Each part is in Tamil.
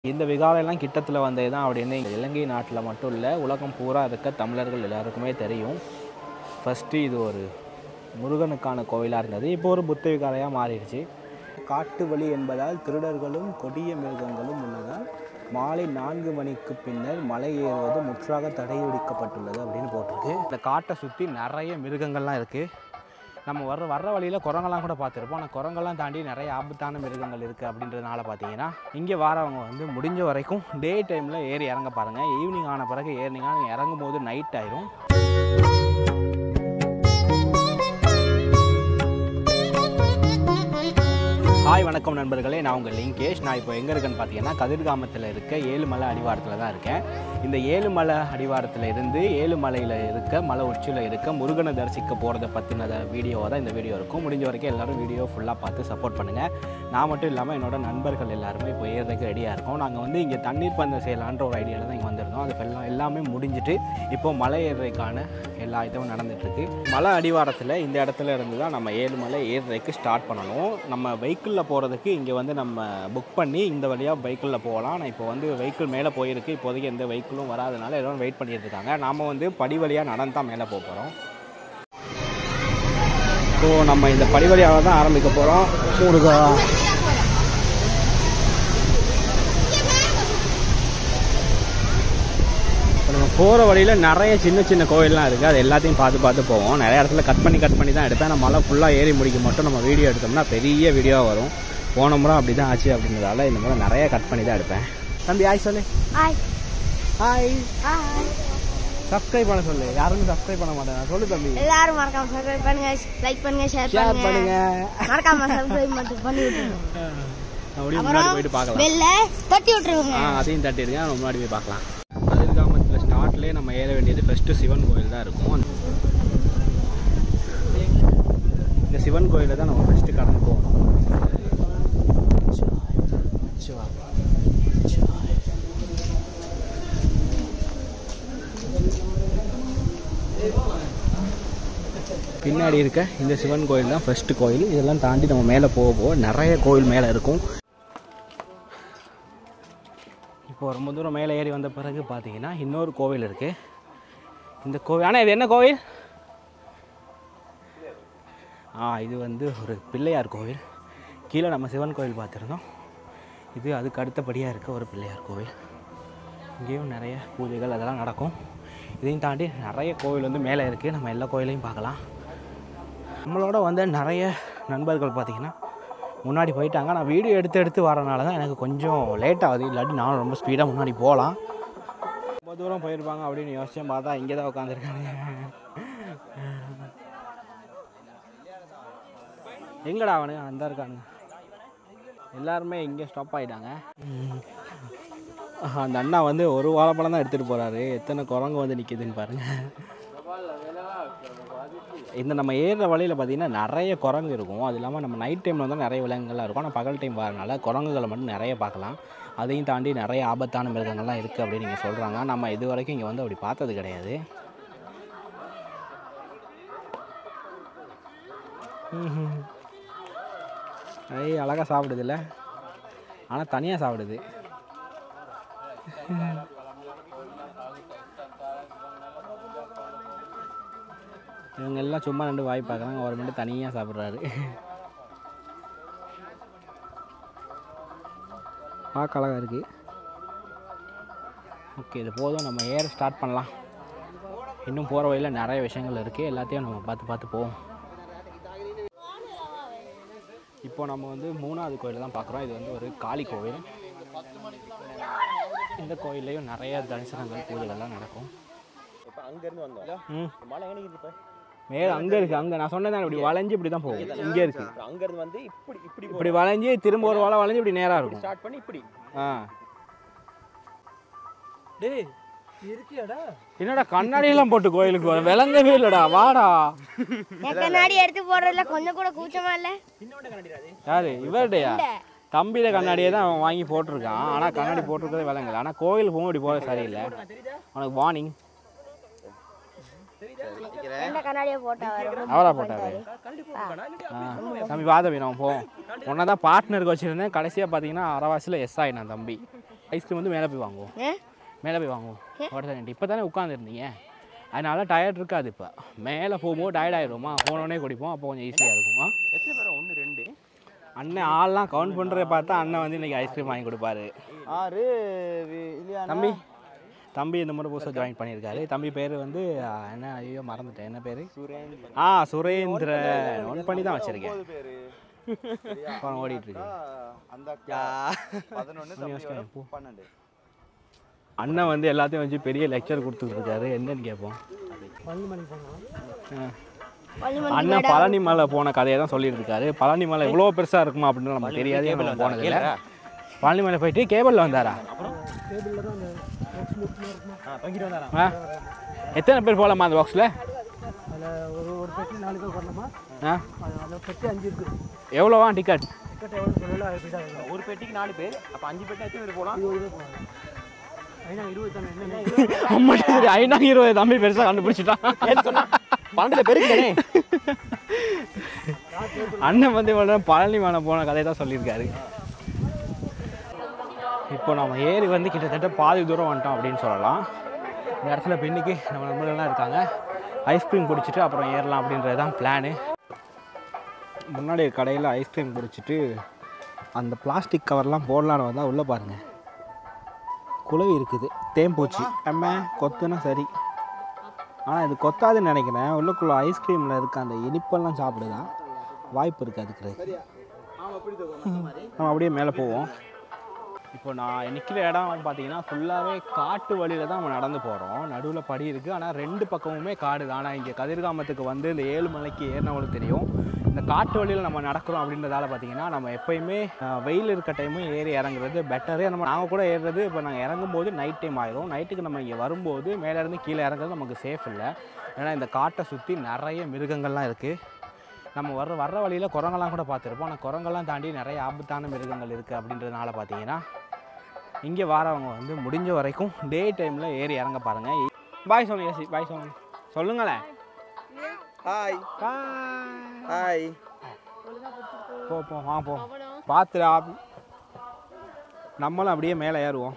இந்த விகாரையெல்லாம் கிட்டத்தில் வந்தது தான் அப்படின்னு இங்க இலங்கை நாட்டில் மட்டும் இல்லை உலகம் பூரா இருக்க தமிழர்கள் எல்லாருக்குமே தெரியும் ஃபஸ்ட்டு இது ஒரு முருகனுக்கான கோவிலாக இருந்தது இப்போ ஒரு புத்த விகாரையாக மாறிடுச்சு காட்டு வழி என்பதால் திருடர்களும் கொடிய மிருகங்களும் உள்ளதால் மாலை நான்கு மணிக்கு பின்னர் மலை ஏறுவது முற்றாக தடை விதிக்கப்பட்டுள்ளது அப்படின்னு போட்டிருக்கு இந்த காட்டை சுற்றி நிறைய மிருகங்கள்லாம் இருக்குது நம்ம வர்ற வர்ற வழியில் குரங்கெல்லாம் கூட பார்த்துருப்போம் ஆனால் குரங்கெல்லாம் தாண்டி நிறைய ஆபத்தான மிருகங்கள் இருக்குது அப்படின்றதுனால பார்த்தீங்கன்னா இங்கே வரவங்க வந்து முடிஞ்ச வரைக்கும் டே டைமில் ஏறி இறங்க பாருங்கள் ஈவினிங் ஆன பிறகு ஏறினீங்கன்னா நீங்கள் இறங்கும் போது நைட் ஆயிரும் ஹாய் வணக்கம் நண்பர்களே நான் உங்கள் லிங்கேஷ் நான் இப்போ எங்கே இருக்கேன்னு பார்த்தீங்கன்னா கதிர்காமத்தில் இருக்க ஏழுமலை அடிவாரத்தில் தான் இருக்கேன் இந்த ஏழுமலை அடிவாரத்தில் இருந்து ஏழுமலையில் இருக்க மலை உச்சியில் இருக்க முருகனை தரிசிக்க போகிறத பற்றின வீடியோ தான் இந்த வீடியோ இருக்கும் முடிஞ்ச வரைக்கும் எல்லாரும் வீடியோ ஃபுல்லாக பார்த்து சப்போர்ட் பண்ணுங்கள் நான் மட்டும் இல்லாமல் என்னோட நண்பர்கள் எல்லாருமே இப்போ ஏறதுக்கு ரெடியாக இருக்கோம் நாங்கள் வந்து இங்கே தண்ணீர் பந்தம் செய்யலான்ற ஒரு ஐடியாவில் தான் இங்கே வந்திருந்தோம் அது எல்லாம் எல்லாமே முடிஞ்சிட்டு இப்போ மலை ஏறுறதுக்கான எல்லா இதுவும் நடந்துட்டுருக்கு மலை அடிவாரத்தில் இந்த இடத்துல இருந்து தான் நம்ம ஏழுமலை ஏறுறதுக்கு ஸ்டார்ட் பண்ணணும் நம்ம வெஹிக்கிளில் போகிறதுக்கு இங்கே வந்து நம்ம புக் பண்ணி இந்த வழியாக வெஹிக்கிளில் போகலாம் நான் இப்போ வந்து வெஹிக்கிள் மேலே போயிருக்கு இப்போதைக்கு எந்த வெஹிக்கிளும் வராதனால எல்லோரும் வெயிட் பண்ணிட்டு இருக்காங்க நாம் வந்து படி வழியாக நடந்து தான் மேலே போக போகிறோம் ஸோ நம்ம இந்த படி வழியாக தான் ஆரம்பிக்க போகிறோம் முருகா இப்போ நம்ம போகிற வழியில் நிறைய சின்ன சின்ன கோயில்லாம் இருக்குது அது எல்லாத்தையும் பார்த்து பார்த்து போவோம் நிறைய இடத்துல கட் பண்ணி கட் பண்ணி தான் எடுப்பேன் நம்ம மலை ஃபுல்லாக ஏறி முடிக்க மட்டும் நம்ம வீடியோ எடுத்தோம்னா பெரிய வீடியோவாக வரும் போன முறை அப்படி தான் ஆச்சு அப்படின்றதால இந்த முறை நிறைய கட் பண்ணி தான் எடுப்பேன் தம்பி ஆய் சொல்லு ஹாய் ஹாய் ஹாய் சப்ஸ்கிரைப் பண்ண சொல்லு யாருமே சப்ஸ்கிரைப் பண்ண மாட்டேன் சொல்லு தம்பி எல்லாரும் மறக்காம சப்ஸ்கிரைப் பண்ணுங்க லைக் பண்ணுங்க ஷேர் ஷேர் பண்ணுங்க பண்ணுங்க மறக்காம சப்ஸ்கிரைப் மட்டும் பண்ணி விட்டுருங்க அப்படியே முன்னாடி போயிட்டு பார்க்கலாம் பெல்ல தட்டி விட்டுருங்க ஆ அதையும் தட்டிடுங்க நம்ம முன்னாடி போய் பார்க்கலாம் கதிர்காமத்தில் ஸ்டார்ட்லேயே நம்ம ஏற வேண்டியது ஃபஸ்ட்டு சிவன் கோயில் தான் இருக்கும் இந்த சிவன் கோயிலை தான் நம்ம ஃபஸ்ட்டு கடந்து போகணும் பின்னாடி இருக்க இந்த சிவன் கோயில் தான் ஃபர்ஸ்ட் கோயில் இதெல்லாம் தாண்டி நம்ம மேலே போக போக நிறைய கோயில் மேலே இருக்கும் இப்போ ரொம்ப தூரம் மேலே ஏறி வந்த பிறகு பார்த்தீங்கன்னா இன்னொரு கோவில் இருக்குது இந்த கோவில் ஆனால் இது என்ன கோவில் ஆ இது வந்து ஒரு பிள்ளையார் கோவில் கீழே நம்ம சிவன் கோவில் பார்த்துருந்தோம் இது அதுக்கு அடுத்தபடியாக இருக்க ஒரு பிள்ளையார் கோவில் இங்கேயும் நிறைய பூஜைகள் அதெல்லாம் நடக்கும் இதையும் தாண்டி நிறைய கோவில் வந்து மேலே இருக்குது நம்ம எல்லா கோயிலையும் பார்க்கலாம் நம்மளோட வந்து நிறைய நண்பர்கள் பார்த்திங்கன்னா முன்னாடி போயிட்டாங்க நான் வீடியோ எடுத்து எடுத்து வரனால தான் எனக்கு கொஞ்சம் லேட் ஆகுது இல்லாட்டி நானும் ரொம்ப ஸ்பீடாக முன்னாடி போகலாம் ரொம்ப தூரம் போயிருப்பாங்க அப்படின்னு யோசிச்சேன் பார்த்தா இங்கே தான் உட்காந்துருக்காங்க எங்கடா அவனுங்க அந்த இருக்கானுங்க எல்லாருமே இங்கே ஸ்டாப் ஆகிட்டாங்க அந்த அண்ணா வந்து ஒரு வாழைப்பழம் தான் எடுத்துகிட்டு போகிறாரு எத்தனை குரங்கு வந்து நிற்கிதுன்னு பாருங்கள் இந்த நம்ம ஏறுற வழியில் பார்த்தீங்கன்னா நிறைய குரங்கு இருக்கும் அது இல்லாமல் நம்ம நைட் டைமில் வந்து நிறைய விலங்குகள்லாம் இருக்கும் ஆனால் பகல் டைம் வரனால குரங்குகளை மட்டும் நிறைய பார்க்கலாம் அதையும் தாண்டி நிறைய ஆபத்தான மிருகங்கள்லாம் இருக்குது அப்படின்னு நீங்கள் சொல்கிறாங்க நம்ம இது வரைக்கும் இங்கே வந்து அப்படி பார்த்தது கிடையாது ம்ஹும். ஐய் அழகாக சாப்பிடுதுல்ல ஆனால் தனியாக சாப்பிடுது இவங்க எல்லாம் சும்மா ரெண்டு வாய் பார்க்குறாங்க அவர் மட்டும் தனியாக சாப்பிட்றாரு பார்க்க அழகாக இருக்குது ஓகே இது போதும் நம்ம ஏற ஸ்டார்ட் பண்ணலாம் இன்னும் போகிற வழியில் நிறைய விஷயங்கள் இருக்குது எல்லாத்தையும் நம்ம பார்த்து பார்த்து போவோம் இப்போ நம்ம வந்து மூணாவது கோயில் தான் பார்க்குறோம் இது வந்து ஒரு காளி கோவில் இந்த கோயில்லையும் நிறைய தரிசனங்கள் பூஜைகள்லாம் நடக்கும் இப்போ அங்கேருந்து வந்தோம் ம் மலை எங்கே இப்போ மேலே அங்கே இருக்குது அங்கே நான் சொன்னேன் இப்படி வளைஞ்சு இப்படி தான் போகும் இங்கே இருக்குது அப்புறம் அங்கேருந்து வந்து இப்படி இப்படி இப்படி வளைஞ்சு திரும்ப ஒரு வளை வளைஞ்சு இப்படி நேராக இருக்கும் ஸ்டார்ட் பண்ணி இப்படி ஆ டேய் என்னடா கண்ணாடியெல்லாம் போட்டு கோயிலுக்கு வர விளங்கவே இல்லைடா வாடா என் கண்ணாடி எடுத்து போடுறதுல கொஞ்சம் கூட கூச்சமா இல்ல யாரு இவர்டையா தம்பியில கண்ணாடியே தான் அவன் வாங்கி போட்டிருக்கான் ஆனால் கண்ணாடி போட்டிருக்கதே விளங்கல ஆனால் கோயிலுக்கு போகும் இப்படி போகிறது சரியில்லை உனக்கு வார்னிங் எந்த கண்ணாடியை போட்டா வரும் அவரா போட்டாரு ஆ தம்பி வாதவி நம்ம போவோம் உன்னை தான் பார்ட்னருக்கு வச்சுருந்தேன் கடைசியாக பார்த்தீங்கன்னா அரவாசியில் எஸ் ஆயினான் தம்பி ஐஸ்கிரீம் வந்து மேலே போய் வாங்குவோம் ஏ மேலே போய் வாங்குவோம் உடனே இப்போ தானே உட்காந்துருந்தீங்க அதனால டயர்ட் இருக்காது இப்போ மேலே போகும்போது டயர்ட் ஆயிடுவோமா போனோடனே குடிப்போம் அப்போ கொஞ்சம் ஈஸியாக இருக்கும் ஆ? எத்தனை பேர் ஒன்று ரெண்டு அண்ணன் ஆள்லாம் கவுண்ட் பண்ணுறத பார்த்தா அண்ணன் வந்து இன்னைக்கு ஐஸ்கிரீம் வாங்கி கொடுப்பாரு ஆறு இல்லையா தம்பி தம்பி இந்த முறை புதுசாக ஜாயின் பண்ணியிருக்காரு தம்பி பேர் வந்து ஆ, என்ன ஐயோ மறந்துட்டேன் என்ன பேர் சுரேந்திரன் ஆ சுரேந்திர ஒன் பண்ணி தான் வச்சுருக்கேன் பேரு அப்புறம் ஓடிட்டு இருக்கு அந்த அக்கா பதினொன்று நீ யோசிக்காத, போ. பன்னெண்டு அண்ணன் வந்து எல்லாத்தையும் வச்சு பெரிய லெக்சர் கொடுத்துட்டு இருக்காரு என்னன்னு கேட்போம் ஆ. பள்ளிமணி அண்ணன் பழனி மலை போன கதையை தான் சொல்லிட்டு இருக்காரு பழனி மலை இவ்வளோ பெருசாக இருக்குமா அப்படின்னு நமக்கு தெரியாது நம்ம போனதில்ல பழனி மலை போயிட்டு கேபிளில் வந்தாரா ஆ தொங்கிட்டு வந்தாரா ஆ எத்தனை பேர் போகலாமா அந்த பாக்ஸில் அதில் ஒரு ஒரு பெட்டி நாலு பேர் வரணுமா ஆ அதில் பெட்டி அஞ்சு இருக்குது எவ்வளோவா டிக்கெட் டிக்கெட் எவ்வளோ சொல்லல அது போய்ட்டு ஆகும் ஒரு பெட்டிக்கு நாலு பேர் அப்போ அஞ்சு பெட்டி எத்தனை பேர் போகலாம் இருபது பேர் போகலாம் ஐநா இருபது தானே என்ன அம்மா சரி ஐநா இருபது தம்பி பெருசாக கண்டுபிடிச்சிட்டான் பன்னெண்டு பேருக்கு தானே அண்ணன் வந்து இவ்வளோ நேரம் பழனி மலை போன கதையை தான் சொல்லியிருக்காரு இப்போ நம்ம ஏறி வந்து கிட்டத்தட்ட பாதி தூரம் வந்துட்டோம் அப்படின்னு சொல்லலாம் இந்த இடத்துல இப்போ இன்னைக்கு நம்ம நண்பர்கள்லாம் இருக்காங்க ஐஸ்கிரீம் குடிச்சிட்டு அப்புறம் ஏறலாம் அப்படின்றது தான் பிளானு முன்னாடி கடையில் ஐஸ்கிரீம் குடிச்சிட்டு அந்த பிளாஸ்டிக் கவர்லாம் போடலான்னு வந்தால் உள்ளே பாருங்கள் குளவி இருக்குது தேம்பூச்சி அம்மா கொத்துனா சரி ஆனால் இது கொத்தாதுன்னு நினைக்கிறேன் உள்ளுக்குள்ள ஐஸ்கிரீமில் இருக்க அந்த இனிப்பெல்லாம் சாப்பிடுதா வாய்ப்பு இருக்குது அதுக்கு நம்ம அப்படியே மேலே போவோம் இப்போ நான் நிற்கிற இடம் பார்த்தீங்கன்னா ஃபுல்லாகவே காட்டு வழியில் தான் நம்ம நடந்து போகிறோம் நடுவில் படி இருக்குது ஆனால் ரெண்டு பக்கமுமே காடு தான் ஆனால் இங்கே கதிர்காமத்துக்கு வந்து இந்த ஏழு மலைக்கு ஏறினவங்களுக்கு தெரியும் இந்த காட்டு வழியில் நம்ம நடக்கிறோம் அப்படின்றதால பார்த்தீங்கன்னா நம்ம எப்பயுமே அஹ், வெயில் இருக்க டைமும் ஏறி இறங்குறது பெட்டரு நம்ம நாங்கள் கூட ஏறுறது இப்போ நாங்கள் இறங்கும்போது நைட் டைம் ஆயிரும் நைட்டுக்கு நம்ம இங்கே வரும்போது மேலே இருந்து கீழே இறங்குறது நமக்கு சேஃப் இல்லை ஏன்னா இந்த காட்டை சுற்றி நிறைய மிருகங்கள்லாம் இருக்குது நம்ம வர்ற வர்ற வழியில் குரங்கெல்லாம் கூட பார்த்துருப்போம் ஆனால் குரங்கெல்லாம் தாண்டி நிறைய ஆபத்தான மிருகங்கள் இருக்குது அப்படின்றதுனால பார்த்தீங்கன்னா இங்கே வரவங்க வந்து முடிஞ்ச வரைக்கும் டே டைமில் ஏறி இறங்க பாருங்கள் பாய் சொல்லுங்க ஏசி பாய் சொல்லுங்க சொல்லுங்களேன் ஹாய் பாய் ஹாய் போ போ வா போ பார்த்துடா நம்மளும் அப்படியே மேலே ஏறுவோம்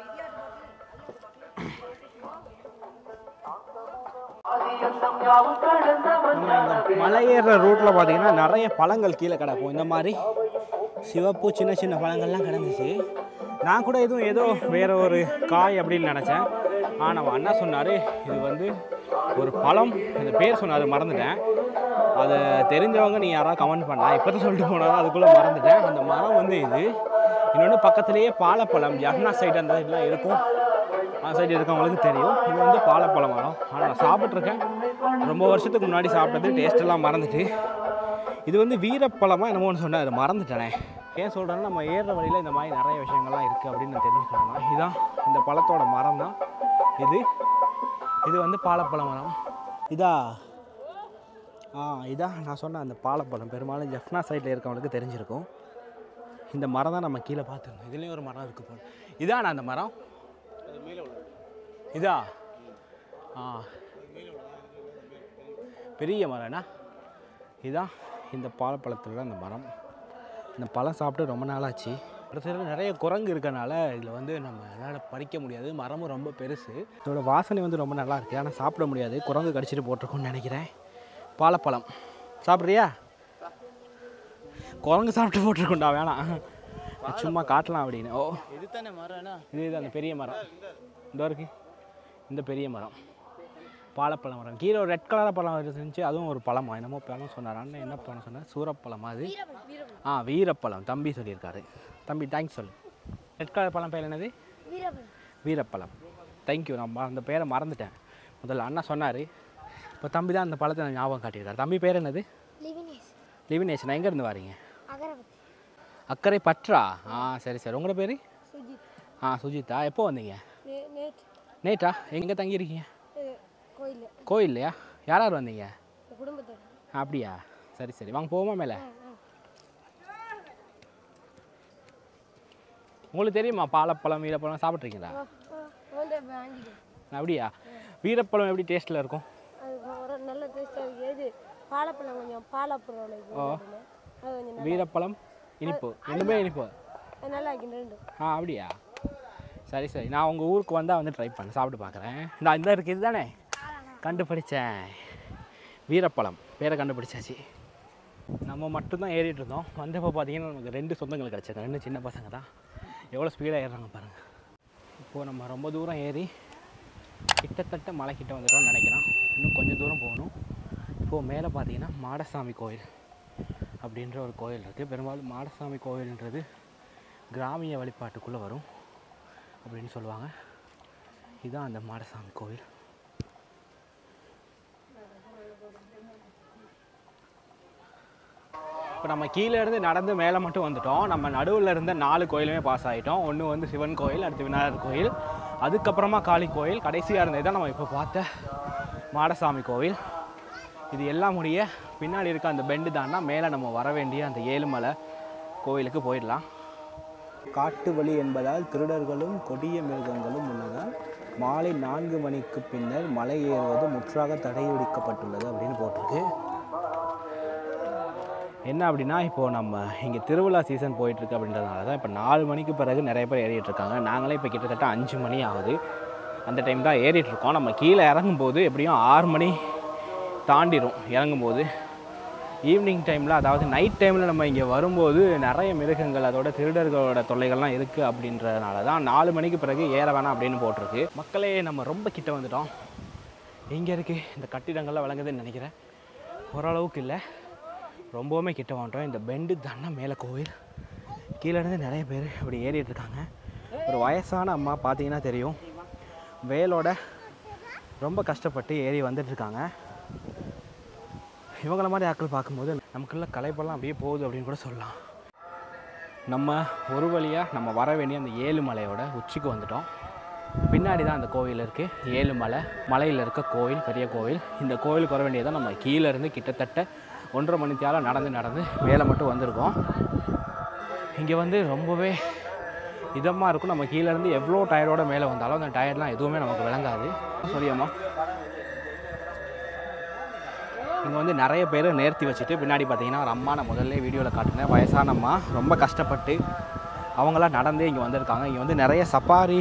நம்ம இந்த மலை ஏறுற ரூட்டில் பார்த்தீங்கன்னா நிறைய பழங்கள் கீழே கிடக்கும் இந்த மாதிரி சிவப்பு சின்ன சின்ன பழங்கள்லாம் கிடந்துச்சு நான் கூட எதுவும் ஏதோ வேற ஒரு காய் அப்படின்னு நினச்சேன் ஆனால் நம்ம அண்ணா சொன்னார் இது வந்து ஒரு பழம் இந்த பேர் சொன்னார் மறந்துட்டேன் அதை தெரிஞ்சவங்க நீ யாராவது கமெண்ட் பண்ணலாம் இப்போ தான் சொல்லிட்டு போனாலும் அதுக்குள்ளே மறந்துட்டேன் அந்த மரம் வந்து இது இன்னொன்று பக்கத்துலேயே பாலப்பழம் ஜஃப்னா சைடு அந்த இதெல்லாம் இருக்கும் அந்த சைடு இருக்கவங்களுக்கு தெரியும் இது வந்து பாலப்பழ மரம் ஆனால் நான் சாப்பிட்ருக்கேன் ரொம்ப வருஷத்துக்கு முன்னாடி சாப்பிட்டது டேஸ்ட் எல்லாம் மறந்துட்டு இது வந்து வீரப்பழமா என்னமோ ஒன்று சொன்னார் மறந்துட்டேனே ஏன் சொல்கிறேன்னா நம்ம ஏறுற வழியில் இந்த மாதிரி நிறைய விஷயங்கள்லாம் இருக்குது அப்படின்னு நான் தெரிஞ்சுக்கணும் இதுதான் இந்த பழத்தோட மரம் தான் இது இது வந்து பாலப்பழ மரம் இதா ஆ இதான் நான் சொன்ன அந்த பாலப்பழம் பெரும்பாலும் ஜெஃப்னா சைடில் இருக்கவங்களுக்கு தெரிஞ்சிருக்கும் இந்த மரம் தான் நம்ம கீழே பார்த்துருந்தோம் இதுலேயும் ஒரு மரம் இருக்குது போல இதானா அந்த மரம் இதா ஆ பெரிய மரம்னா இதான் இந்த பாலப்பழத்தில் அந்த மரம் இந்த பழம் சாப்பிட்டு ரொம்ப நாளாச்சு அடுத்தது நிறைய குரங்கு இருக்கனால இதில் வந்து நம்ம என்னால் பறிக்க முடியாது மரமும் ரொம்ப பெருசு இதோட வாசனை வந்து ரொம்ப நல்லா இருக்குது ஆனால் சாப்பிட முடியாது குரங்கு கடிச்சிட்டு போட்டிருக்கோன்னு நினைக்கிறேன் பாலப்பழம் சாப்பிட்றியா குரங்கு சாப்பிட்டு போட்டிருக்கோண்டா வேணாம் சும்மா காட்டலாம் அப்படின்னு ஓ இது தானே மரம்னா இது இது அந்த பெரிய மரம் இந்த இருக்கு இந்த பெரிய மரம் பாலப்பழம் மரம் கீழே ஒரு ரெட் கலராக பழம் இருந்துச்சு அதுவும் ஒரு பழமா என்னமோ பழம் சொன்னார் அண்ணன் என்ன பழம் சொன்னார் சூரப்பழமா அது ஆ வீரப்பழம் தம்பி சொல்லியிருக்காரு தம்பி தேங்க்ஸ் சொல்லு ரெட் கலர் பழம் பேர் என்னது வீரப்பன் வீரப்பழம் தேங்க்யூ நான் ம- அந்த பேரை மறந்துட்டேன் முதல்ல அண்ணா சொன்னார் இப்போ தம்பி தான் அந்த பழத்தை எனக்கு ஞாபகம் காட்டியிருக்காரு தம்பி பேர் என்னது லிவினேஷ் லிவினேஷன் நான் எங்கேருந்து வரீங்க அகரபத்தி அக்கறை பற்றா ஆ சரி சரி உங்களோட பேர் சுஜித் ஆ சுஜித்தா எப்போ வந்தீங்க நே- நேற்று நேட்டா எங்கே தங்கியிருக்கீங்க அஹ், கோயில் கோயில்லையா யார் யார் வந்தீங்க குடும்பத்தோட அப்படியா சரி சரி வாங்க போவோமா மேலே உங்களுக்கு தெரியுமா பாலப்பழம் வீரப்பழம் சாப்பிட்றீங்களா வந்து வாங்கிக்கிறேன் அப்படியா வீரப்பழம் எப்படி டேஸ்ட்டில் இருக்கும் அது ஒரு நல்ல டேஸ்ட்டாக இருக்குது எது வாழைப்பழம் கொஞ்சம் பாலப்பழம் இது ஓ. போட்டுன்னு. அது கொஞ்சம் நல்லா வீரப்பழம் இனிப்பு ரெண்டுமே இனிப்பு அது நல்லா இருக்குது ரெண்டும் ஆ அப்படியா சரி சரி நான் உங்கள் ஊருக்கு வந்தால் வந்து ட்ரை பண்ண சாப்பிட்டு பார்க்குறேன் நான் இந்த இருக்குது இதுதானே கண்டுபிடிச்சேன் வீரப்பழம் பேரை கண்டுபிடிச்சாச்சு நம்ம மட்டும்தான் ஏறிட்டு இருந்தோம் வந்தப்போ பார்த்தீங்கன்னா நமக்கு ரெண்டு சொந்தங்கள் கிடச்சாங்க ரெண்டு சின்ன பசங்க தான் எவ்வளோ ஸ்பீடாக ஏறுறாங்க பாருங்கள் இப்போது நம்ம ரொம்ப தூரம் ஏறி கிட்டத்தட்ட மலைக்கிட்ட வந்துட்டோம்னு நினைக்கிறோம் இன்னும் கொஞ்சம் தூரம் போகணும் இப்போது மேலே பார்த்தீங்கன்னா மாடசாமி கோயில் அப்படின்ற ஒரு கோயில் இருக்குது பெரும்பாலும் மாடசாமி கோயில்ன்றது கிராமிய வழிபாட்டுக்குள்ளே வரும் அப்படின்னு சொல்லுவாங்க இதுதான் அந்த மாடசாமி கோவில் இப்போ நம்ம கீழே இருந்து நடந்து மேலே மட்டும் வந்துட்டோம் நம்ம நடுவில் இருந்த நாலு கோயிலுமே பாஸ் ஆகிட்டோம் ஒன்று வந்து சிவன் கோயில் அடுத்து விநாயகர் கோயில் அதுக்கப்புறமா காளி கோயில் கடைசியாக இருந்தது தான் நம்ம இப்போ பார்த்த மாடசாமி கோவில் இது எல்லாம் முடிய பின்னாடி இருக்க அந்த பெண்டு தான்னா மேலே நம்ம வர வேண்டிய அந்த ஏழுமலை கோயிலுக்கு போயிடலாம் காட்டு வழி என்பதால் திருடர்களும் கொடிய மிருகங்களும் உள்ளதால் மாலை நான்கு மணிக்கு பின்னர் மலை ஏறுவது முற்றாக தடை விதிக்கப்பட்டுள்ளது அப்படின்னு போட்டிருக்கு என்ன அப்படின்னா இப்போது நம்ம இங்கே திருவிழா சீசன் போயிட்டுருக்கு அப்படின்றதுனால தான் இப்போ நாலு மணிக்கு பிறகு நிறைய பேர் ஏறிட்டு இருக்காங்க நாங்களே இப்போ கிட்டத்தட்ட அஞ்சு மணி ஆகுது அந்த டைம் தான் ஏறிட்டு இருக்கோம் நம்ம கீழே இறங்கும்போது எப்படியும் ஆறு மணி தாண்டிடும் இறங்கும்போது ஈவினிங் டைமில் அதாவது நைட் டைமில் நம்ம இங்கே வரும்போது நிறைய மிருகங்கள் அதோட திருடர்களோட தொல்லைகள்லாம் இருக்குது அப்படின்றதுனால தான் நாலு மணிக்கு பிறகு ஏற வேணாம் அப்படின்னு போட்டிருக்கு மக்களே நம்ம ரொம்ப கிட்ட வந்துட்டோம் எங்கே இருக்குது இந்த கட்டிடங்கள்லாம் விளங்குதுன்னு நினைக்கிறேன் ஓரளவுக்கு இல்லை ரொம்பவுமே கிட்ட வந்துட்டோம் இந்த பெண்டு தானே மேலே கோவில் கீழே இருந்து நிறைய பேர் இப்படி ஏறிட்டு இருக்காங்க ஒரு வயசான அம்மா பார்த்தீங்கன்னா தெரியும் வேலோட ரொம்ப கஷ்டப்பட்டு ஏறி வந்துட்டு இருக்காங்க இவங்கள மாதிரி ஆட்கள் பார்க்கும்போது நமக்குள்ள கலைப்பெல்லாம் அப்படியே போகுது அப்படின்னு கூட சொல்லலாம் நம்ம ஒரு வழியாக நம்ம வர வேண்டிய அந்த ஏழுமலையோட உச்சிக்கு வந்துட்டோம் பின்னாடி தான் அந்த கோவில் இருக்குது ஏழுமலை மலையில் இருக்க கோவில் பெரிய கோவில் இந்த கோவிலுக்கு வர வேண்டியதான் நம்ம கீழே இருந்து கிட்டத்தட்ட ஒன்றரை மணி தேரம் நடந்து நடந்து மேலே மட்டும் வந்திருக்கோம் இங்கே வந்து ரொம்பவே இதமாக இருக்கும் நம்ம கீழே இருந்து எவ்வளோ டயர்டோட மேலே வந்தாலும் அந்த டயர்ட்லாம் எதுவுமே நமக்கு விளங்காது சொல்லியம்மா இங்கே வந்து நிறைய பேர் நேர்த்தி வச்சுட்டு பின்னாடி பார்த்தீங்கன்னா ஒரு அம்மா நான் முதல்ல வீடியோவில் காட்டினேன் வயசான அம்மா ரொம்ப கஷ்டப்பட்டு அவங்களாம் நடந்தே இங்கே வந்திருக்காங்க இங்கே வந்து நிறைய சப்பாரி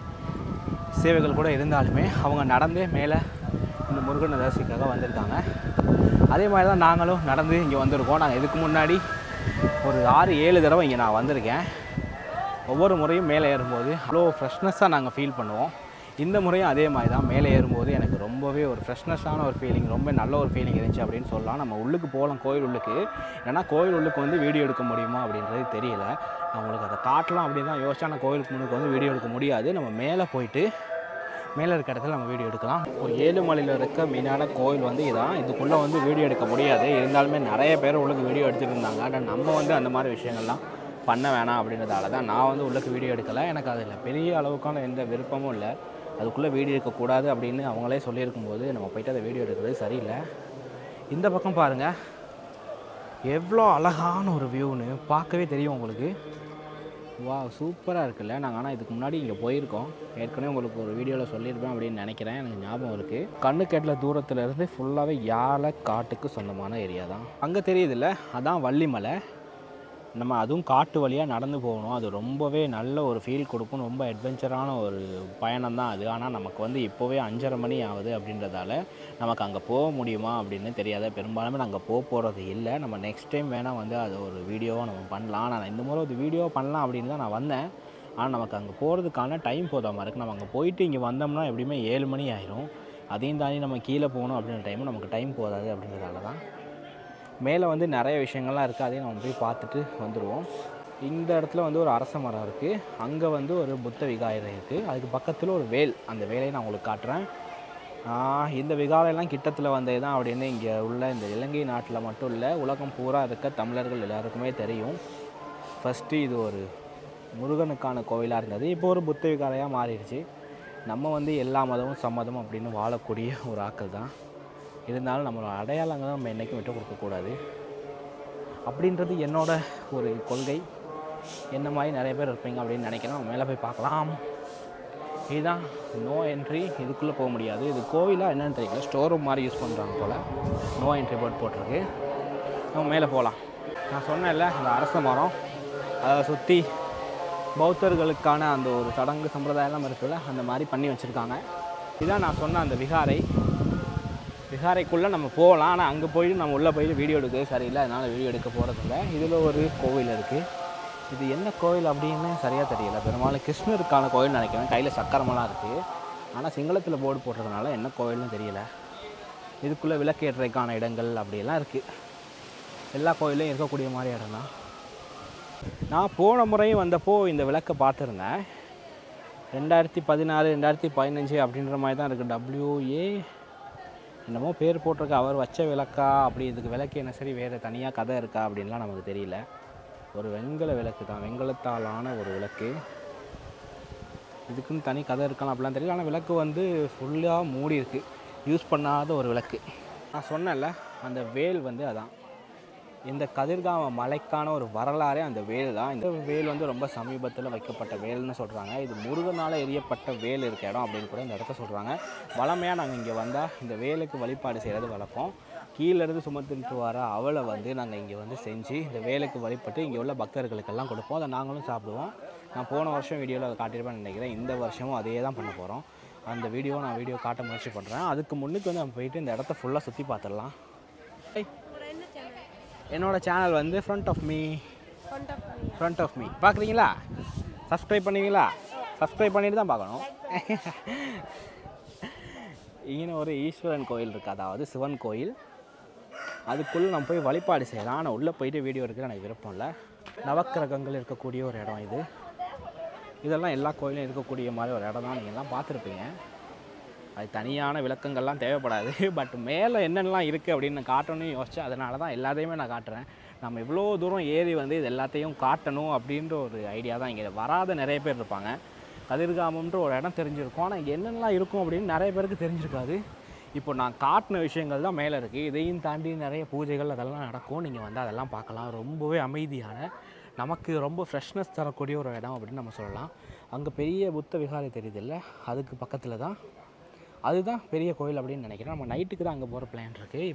சேவைகள் கூட இருந்தாலுமே அவங்க நடந்தே மேலே இந்த முருகனை தரிசிக்காக வந்திருக்காங்க அதே மாதிரி தான் நாங்களும் நடந்து இங்கே வந்திருக்கோம் நாங்கள் இதுக்கு முன்னாடி ஒரு ஆறு ஏழு தடவை இங்கே நான் வந்திருக்கேன் ஒவ்வொரு முறையும் மேலே ஏறும்போது அவ்வளோ ஃப்ரெஷ்னஸ்ஸாக நாங்கள் ஃபீல் பண்ணுவோம் இந்த முறையும் அதே மாதிரி தான் மேலே ஏறும்போது எனக்கு ரொம்பவே ஒரு ஃப்ரெஷ்னஸான ஒரு ஃபீலிங் ரொம்ப நல்ல ஒரு ஃபீலிங் இருந்துச்சு அப்படின்னு சொல்லலாம் நம்ம உள்ளுக்கு போகலாம் கோயில் உள்ளுக்கு ஏன்னா கோயில் உள்ளுக்கு வந்து வீடியோ எடுக்க முடியுமா அப்படின்றது தெரியல நான் உங்களுக்கு அதை காட்டலாம் அப்படின்னு தான் யோசிச்சா நான் கோயிலுக்கு முன்னுக்கு வந்து வீடியோ எடுக்க முடியாது நம்ம மேலே போயிட்டு மேலே இருக்க இடத்துல நம்ம வீடியோ எடுக்கலாம் ஒரு ஏழுமலையில் இருக்க மெயினான கோயில் வந்து இதான் இதுக்குள்ளே வந்து வீடியோ எடுக்க முடியாது இருந்தாலுமே நிறைய பேர் உள்ளுக்கு வீடியோ எடுத்துட்டு இருந்தாங்க ஆனால் நம்ம வந்து அந்த மாதிரி விஷயங்கள்லாம் பண்ண வேணாம் அப்படின்றதால தான் நான் வந்து உள்ளுக்கு வீடியோ எடுக்கலை எனக்கு அதில் பெரிய அளவுக்கான எந்த விருப்பமும் இல்லை அதுக்குள்ளே வீடியோ எடுக்கக்கூடாது அப்படின்னு அவங்களே சொல்லியிருக்கும்போது நம்ம போயிட்டு அதை வீடியோ எடுக்கிறது சரியில்லை இந்த பக்கம் பாருங்கள் எவ்வளோ அழகான ஒரு வியூன்னு பார்க்கவே தெரியும் உங்களுக்கு வா சூப்பராக இருக்குல்ல நாங்கள் ஆனால் இதுக்கு முன்னாடி இங்கே போயிருக்கோம் ஏற்கனவே உங்களுக்கு ஒரு வீடியோவில் சொல்லியிருப்பேன் அப்படின்னு நினைக்கிறேன் எனக்கு ஞாபகம் இருக்குது கண்ணு கெட்டில் தூரத்தில் இருந்து ஃபுல்லாகவே யாழை காட்டுக்கு சொந்தமான ஏரியா தான் அங்கே தெரியுதுல்ல அதான் வள்ளிமலை நம்ம அதுவும் காட்டு வழியாக நடந்து போகணும் அது ரொம்பவே நல்ல ஒரு ஃபீல் கொடுக்கும் ரொம்ப அட்வென்ச்சரான ஒரு பயணம் தான் அது ஆனால் நமக்கு வந்து இப்போவே அஞ்சரை மணி ஆகுது அப்படின்றதால நமக்கு அங்கே போக முடியுமா அப்படின்னு தெரியாத பெரும்பாலுமே நாங்கள் போக போகிறது இல்லை நம்ம நெக்ஸ்ட் டைம் வேணால் வந்து அது ஒரு வீடியோவாக நம்ம பண்ணலாம் ஆனால் இந்த முறை ஒரு வீடியோ பண்ணலாம் அப்படின்னு தான் நான் வந்தேன் ஆனால் நமக்கு அங்கே போகிறதுக்கான டைம் போதாமல் இருக்குது நம்ம அங்கே போயிட்டு இங்கே வந்தோம்னா எப்படியுமே ஏழு மணி ஆயிரும் அதையும் தாண்டி நம்ம கீழே போகணும் அப்படின்ற டைம் நமக்கு டைம் போதாது அப்படின்றதால தான் மேலே வந்து நிறைய விஷயங்கள்லாம் இருக்குது அதையும் நம்ம போய் பார்த்துட்டு வந்துடுவோம் இந்த இடத்துல வந்து ஒரு அரச மரம் இருக்குது அங்கே வந்து ஒரு புத்த விகாரம் இருக்குது அதுக்கு பக்கத்தில் ஒரு வேல் அந்த வேலையை நான் உங்களுக்கு காட்டுறேன் ஆஹ் இந்த விகாரையெல்லாம் கிட்டத்தில் வந்தது தான் அப்படின்னு இங்கே உள்ள இந்த இலங்கை நாட்டில் மட்டும் இல்லை உலகம் பூரா இருக்க தமிழர்கள் எல்லாருக்குமே தெரியும் ஃபஸ்ட்டு இது ஒரு முருகனுக்கான கோவிலாக இருந்தது இப்போ ஒரு புத்த விகாரையாக மாறிடுச்சு நம்ம வந்து எல்லா மதமும் சம்மதம் அப்படின்னு வாழக்கூடிய ஒரு ஆக்கள் தான் இருந்தாலும் நம்மளோட அடையாளங்களை நம்ம என்றைக்கும் விட்டு கொடுக்கக்கூடாது அப்படின்றது என்னோட ஒரு கொள்கை என்ன மாதிரி நிறைய பேர் இருப்பீங்க அப்படின்னு நினைக்கிறேன் நம்ம மேலே போய் பார்க்கலாம் இதுதான் நோ என்ட்ரி இதுக்குள்ளே போக முடியாது இது கோவிலாக என்னன்னு தெரியல ஸ்டோர் ரூம் மாதிரி யூஸ் பண்ணுறாங்க போல் நோ என்ட்ரி போர்ட் போட்டிருக்கு நம்ம மேலே போகலாம் நான் சொன்னேன்ல அந்த அரச மரம் அதை சுற்றி பௌத்தர்களுக்கான அந்த ஒரு சடங்கு சம்பிரதாயம்லாம் இருக்குல்ல அந்த மாதிரி பண்ணி வச்சுருக்காங்க இதான் நான் சொன்ன அந்த விகாரை விகாரைக்குள்ளே நம்ம போகலாம் ஆனால் அங்கே போயிட்டு நம்ம உள்ளே போயிட்டு வீடியோ எடுக்கிறது சரியில்லை அதனால் வீடியோ எடுக்க போகிறதில்ல இதில் ஒரு கோவில் இருக்குது இது என்ன கோவில் அப்படின்னு சரியாக தெரியல பெரும்பாலும் கிருஷ்ணருக்கான கோவில் நினைக்கிறேன் கையில் சக்கரமெல்லாம் இருக்குது ஆனால் சிங்களத்தில் போர்டு போடுறதுனால என்ன கோவில்னு தெரியல இதுக்குள்ளே விளக்கேற்றைக்கான இடங்கள் அப்படியெல்லாம் இருக்குது எல்லா கோயிலையும் இருக்கக்கூடிய மாதிரி இடம் தான் நான் போன முறையும் வந்தப்போ இந்த விளக்கை பார்த்துருந்தேன் ரெண்டாயிரத்தி பதினாறு ரெண்டாயிரத்தி பதினஞ்சு அப்படின்ற மாதிரி தான் இருக்குது டபிள்யூஏ என்னமோ பேர் போட்டிருக்க அவர் வச்ச விளக்கா அப்படி இதுக்கு விளக்கு என்ன சரி வேறு தனியாக கதை இருக்கா அப்படின்லாம் நமக்கு தெரியல ஒரு வெண்கல விளக்கு தான் வெண்கலத்தாலான ஒரு விளக்கு இதுக்குன்னு தனி கதை இருக்கலாம் அப்படிலாம் தெரியல ஆனால் விளக்கு வந்து ஃபுல்லாக மூடி இருக்கு யூஸ் பண்ணாத ஒரு விளக்கு நான் சொன்னேன்ல அந்த வேல் வந்து அதான் இந்த கதிர்காம மலைக்கான ஒரு வரலாறே அந்த வேல் தான் இந்த வேல் வந்து ரொம்ப சமீபத்தில் வைக்கப்பட்ட வேல்னு சொல்கிறாங்க இது முருகனால் எரியப்பட்ட வேல் இருக்க இடம் அப்படின்னு கூட இந்த இடத்த சொல்கிறாங்க வளமையாக நாங்கள் இங்கே வந்தால் இந்த வேலுக்கு வழிபாடு செய்கிறது வழக்கம் கீழேருந்து சுமந்துட்டு வர அவளை வந்து நாங்கள் இங்கே வந்து செஞ்சு இந்த வேலுக்கு வழிபட்டு இங்கே உள்ள பக்தர்களுக்கெல்லாம் கொடுப்போம் அதை நாங்களும் சாப்பிடுவோம் நான் போன வருஷம் வீடியோவில் அதை காட்டியிருப்பேன்னு நினைக்கிறேன் இந்த வருஷமும் அதே தான் பண்ண போகிறோம் அந்த வீடியோ நான் வீடியோ காட்ட முயற்சி பண்ணுறேன் அதுக்கு முன்னுக்கு வந்து நம்ம போயிட்டு இந்த இடத்த ஃபுல்லாக சுற்றி பார்த்துடலாம் அப்புறம் என்ன சேனல் என்னோட சேனல் வந்து friend of me friend of me friend of me பார்க்குறீங்களா சப்ஸ்கிரைப் பண்ணுவீங்களா சப்ஸ்கிரைப் பண்ணிட்டு தான் பார்க்கணும் இங்கே ஒரு ஈஸ்வரன் கோயில் இருக்குது அதாவது சிவன் கோயில் அதுக்குள்ளே நம்ம போய் வழிபாடு செய்யலாம் ஆனால் உள்ளே போயிட்டு வீடியோ எடுக்க எனக்கு விருப்பம் இல்லை நவக்கிரகங்கள் இருக்கக்கூடிய ஒரு இடம் இது இதெல்லாம் எல்லா கோயிலும் இருக்கக்கூடிய மாதிரி ஒரு இடம் தான் நீங்கள் எல்லாம் பார்த்துருப்பீங்க அது தனியான விளக்கங்கள்லாம் தேவைப்படாது பட் மேலே என்னென்னலாம் இருக்குது அப்படின்னு நான் காட்டணும்னு யோசிச்சேன் அதனால தான் எல்லாத்தையுமே நான் காட்டுறேன் நம்ம இவ்வளோ தூரம் ஏறி வந்து இது எல்லாத்தையும் காட்டணும் அப்படின்ற ஒரு ஐடியா தான் இங்கே வராத நிறைய பேர் இருப்பாங்க கதிர்காமம்ன்ற ஒரு இடம் தெரிஞ்சிருக்கும் ஆனால் இங்கே என்னென்னலாம் இருக்கும் அப்படின்னு நிறைய பேருக்கு தெரிஞ்சிருக்காது இப்போ நான் காட்டின விஷயங்கள் தான் மேலே இருக்குது இதையும் தாண்டி நிறைய பூஜைகள் அதெல்லாம் நடக்கும் நீங்கள் வந்து அதெல்லாம் பார்க்கலாம் ரொம்பவே அமைதியான நமக்கு ரொம்ப ஃப்ரெஷ்னஸ் தரக்கூடிய ஒரு இடம் அப்படின்னு நம்ம சொல்லலாம் அங்கே பெரிய புத்த விகாரை தெரியுது இல்லை அதுக்கு பக்கத்தில் தான் அதுதான் பெரிய கோயில் அப்படின்னு நினைக்கிறேன் நம்ம நைட்டுக்கு தான் அங்கே போகிற பிளான் இருக்குது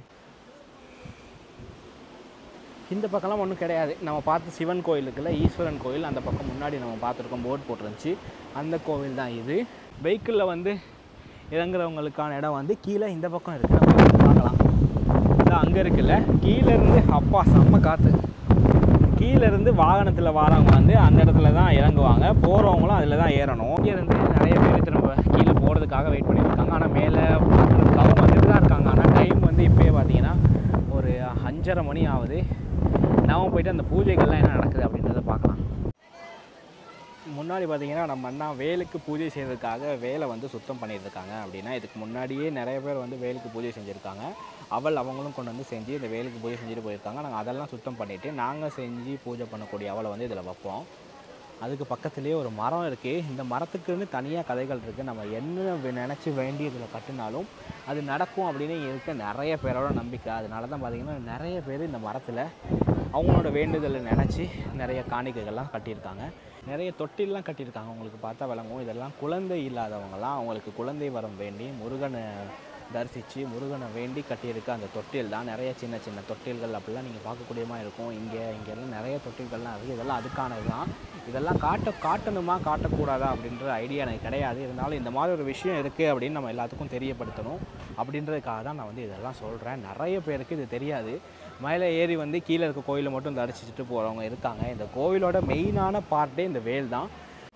இந்த பக்கம்லாம் ஒன்றும் கிடையாது நம்ம பார்த்த சிவன் கோயில் இருக்குல்ல ஈஸ்வரன் கோயில் அந்த பக்கம் முன்னாடி நம்ம பார்த்துருக்கோம் போர்டு போட்டிருந்துச்சு அந்த கோவில் தான் இது வெஹிக்கிளில் வந்து இறங்குறவங்களுக்கான இடம் வந்து கீழே இந்த பக்கம் இருக்குது நம்ம வந்து பார்க்கலாம் இதான் அங்கே இருக்குல்ல கீழே இருந்து அப்பா செம்ம காற்று கீழே இருந்து வாகனத்தில் வரவங்க வந்து அந்த இடத்துல தான் இறங்குவாங்க போகிறவங்களும் அதில் தான் ஏறணும் இங்கே இருந்து நிறைய பேர் திரும்ப கீழே போகிறதுக்காக வெயிட் பண்ணியிருக்காங்க ஆனால் மேலே பார்க்குறதுக்காக வந்துட்டு தான் இருக்காங்க ஆனால் டைம் வந்து இப்போயே பார்த்தீங்கன்னா ஒரு அஞ்சரை மணி ஆகுது நாம போயிட்டு அந்த பூஜைகள்லாம் என்ன நடக்குது அப்படின்றத பார்க்கலாம் முன்னாடி பார்த்தீங்கன்னா நம்ம அண்ணா வேலுக்கு பூஜை செய்யறதுக்காக வேலை வந்து சுத்தம் பண்ணியிருக்காங்க அப்படின்னா இதுக்கு முன்னாடியே நிறைய பேர் வந்து வேலுக்கு பூஜை செஞ்சுருக்காங்க அவள் அவங்களும் கொண்டு வந்து செஞ்சு இந்த வேலுக்கு பூஜை செஞ்சுட்டு போயிருக்காங்க நாங்கள் அதெல்லாம் சுத்தம் பண்ணிவிட்டு நாங்கள் செஞ்சு பூஜை பண்ணக்கூடிய அவளை வந்து இதில் வைப்போம் அதுக்கு பக்கத்துலேயே ஒரு மரம் இருக்குது இந்த மரத்துக்குன்னு தனியாக கதைகள் இருக்குது நம்ம என்ன நினச்சி வேண்டி இதில் கட்டினாலும் அது நடக்கும் அப்படின்னு இங்க இருக்க நிறைய பேரோட நம்பிக்கை அதனால தான் பார்த்திங்கன்னா நிறைய பேர் இந்த மரத்தில் அவங்களோட வேண்டுதலை நினச்சி நிறைய காணிக்கைகள்லாம் கட்டியிருக்காங்க நிறைய தொட்டில்லாம் கட்டியிருக்காங்க உங்களுக்கு பார்த்தா விளங்கும் இதெல்லாம் குழந்தை இல்லாதவங்கலாம் அவங்களுக்கு குழந்தை வரம் வேண்டி முருகனை தரிசித்து முருகனை வேண்டி கட்டியிருக்க அந்த தொட்டில் தான் நிறைய சின்ன சின்ன தொட்டில்கள் அப்படிலாம் நீங்கள் பார்க்கக்கூடியமா இருக்கும் இங்கே இங்கெல்லாம் நிறைய தொட்டில்கள்லாம் இருக்குது இதெல்லாம் அதுக்கானது தான் இதெல்லாம் காட்ட காட்டணுமா காட்டக்கூடாதா அப்படின்ற ஐடியா எனக்கு கிடையாது இருந்தாலும் இந்த மாதிரி ஒரு விஷயம் இருக்குது அப்படின்னு நம்ம எல்லாத்துக்கும் தெரியப்படுத்தணும் அப்படின்றதுக்காக தான் நான் வந்து இதெல்லாம் சொல்கிறேன் நிறைய பேருக்கு இது தெரியாது மேலே ஏறி வந்து கீழே இருக்க கோயிலை மட்டும் தரிசிச்சுட்டு போகிறவங்க இருக்காங்க இந்த கோவிலோட மெயினான பார்ட்டே இந்த வேல் தான்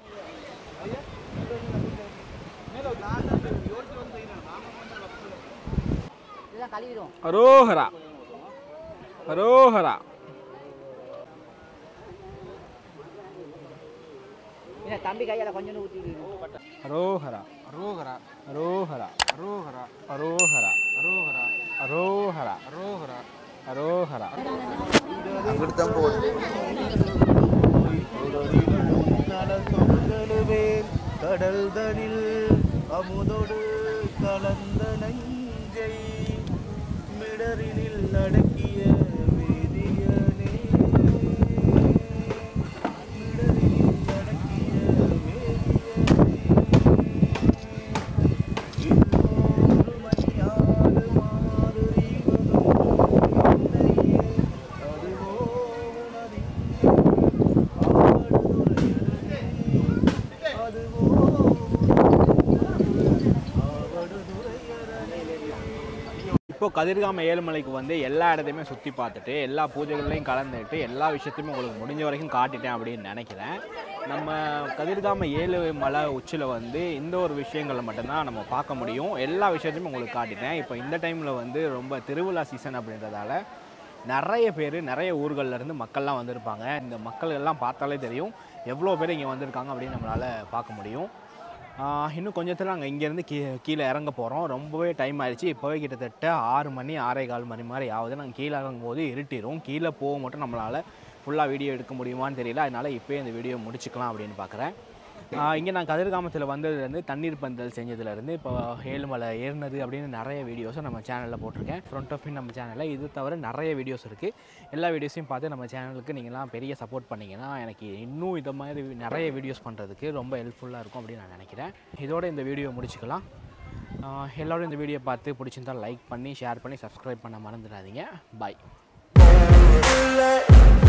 இதெல்லாம் கழுவிடும் அரோஹரா அரோஹரா இல்லை தம்பி கையால் கொஞ்சம் ஊற்றி அரோஹரா அரோகரா அரோஹரா அரோகரா அரோஹரா அரோகரா அரோஹரா அரோகரா அரோஹரா கடல் தனில் அமுதொடு கலந்த நஞ்சை மிடரினில் அடக்கிய வேதியனே மிடரினில் அடக்கிய வேதியனே இன்னொரு மணியாடு மாறுறிவதும் என்னையே அதுவோ உனதின் ஆடுதுறையனே இப்போ கதிர்காம ஏழுமலைக்கு வந்து எல்லா இடத்தையுமே சுற்றி பார்த்துட்டு எல்லா பூஜைகள்லையும் கலந்துட்டு எல்லா விஷயத்தையுமே உங்களுக்கு முடிஞ்ச வரைக்கும் காட்டிட்டேன் அப்படின்னு நினைக்கிறேன் நம்ம கதிர்காம ஏழு மலை உச்சியில் வந்து இந்த ஒரு விஷயங்களை மட்டும்தான் நம்ம பார்க்க முடியும் எல்லா விஷயத்தையுமே உங்களுக்கு காட்டிட்டேன் இப்போ இந்த டைமில் வந்து ரொம்ப திருவிழா சீசன் அப்படின்றதால நிறைய பேர் நிறைய ஊர்கள்ல இருந்து மக்கள்லாம் வந்திருப்பாங்க இந்த மக்கள் எல்லாம் பார்த்தாலே தெரியும் எவ்வளோ பேர் இங்கே வந்திருக்காங்க அப்படின்னு நம்மளால் பார்க்க முடியும் ஆஹ் இன்னும் கொஞ்சத்தில் நாங்கள் இங்கேருந்து கீ கீழே இறங்க போகிறோம் ரொம்பவே டைம் ஆயிடுச்சு இப்போவே கிட்டத்தட்ட ஆறு மணி ஆறே கால் மணி மாதிரி ஆகுது நாங்கள் கீழே இறங்கும் போது இருட்டிடும் கீழே போக மட்டும் நம்மளால் ஃபுல்லாக வீடியோ எடுக்க முடியுமான்னு தெரியல அதனால் இப்போயே இந்த வீடியோ முடிச்சுக்கலாம் அப்படின்னு பார்க்குறேன் இங்கே நான் கதிர்காமத்தில் வந்ததுலேருந்து தண்ணீர் பந்தல் செஞ்சதுலேருந்து இப்போ ஏழுமலை ஏறினது அப்படின்னு நிறைய வீடியோஸை நம்ம சேனலில் போட்டிருக்கேன் ஃப்ரண்ட் ஆஃப் நம்ம சேனலில் இது தவிர நிறைய வீடியோஸ் இருக்குது எல்லா வீடியோஸையும் பார்த்து நம்ம சேனலுக்கு நீங்கள்லாம் பெரிய சப்போர்ட் பண்ணிங்கன்னா எனக்கு இன்னும் இதை மாதிரி நிறைய வீடியோஸ் பண்ணுறதுக்கு ரொம்ப ஹெல்ப்ஃபுல்லாக இருக்கும் அப்படின்னு நான் நினைக்கிறேன் இதோட இந்த வீடியோ முடிச்சுக்கலாம் ஆஹ் எல்லாரும் இந்த வீடியோ பார்த்து பிடிச்சிருந்தா லைக் பண்ணி ஷேர் பண்ணி சப்ஸ்கிரைப் பண்ண மறந்துடாதீங்க பாய்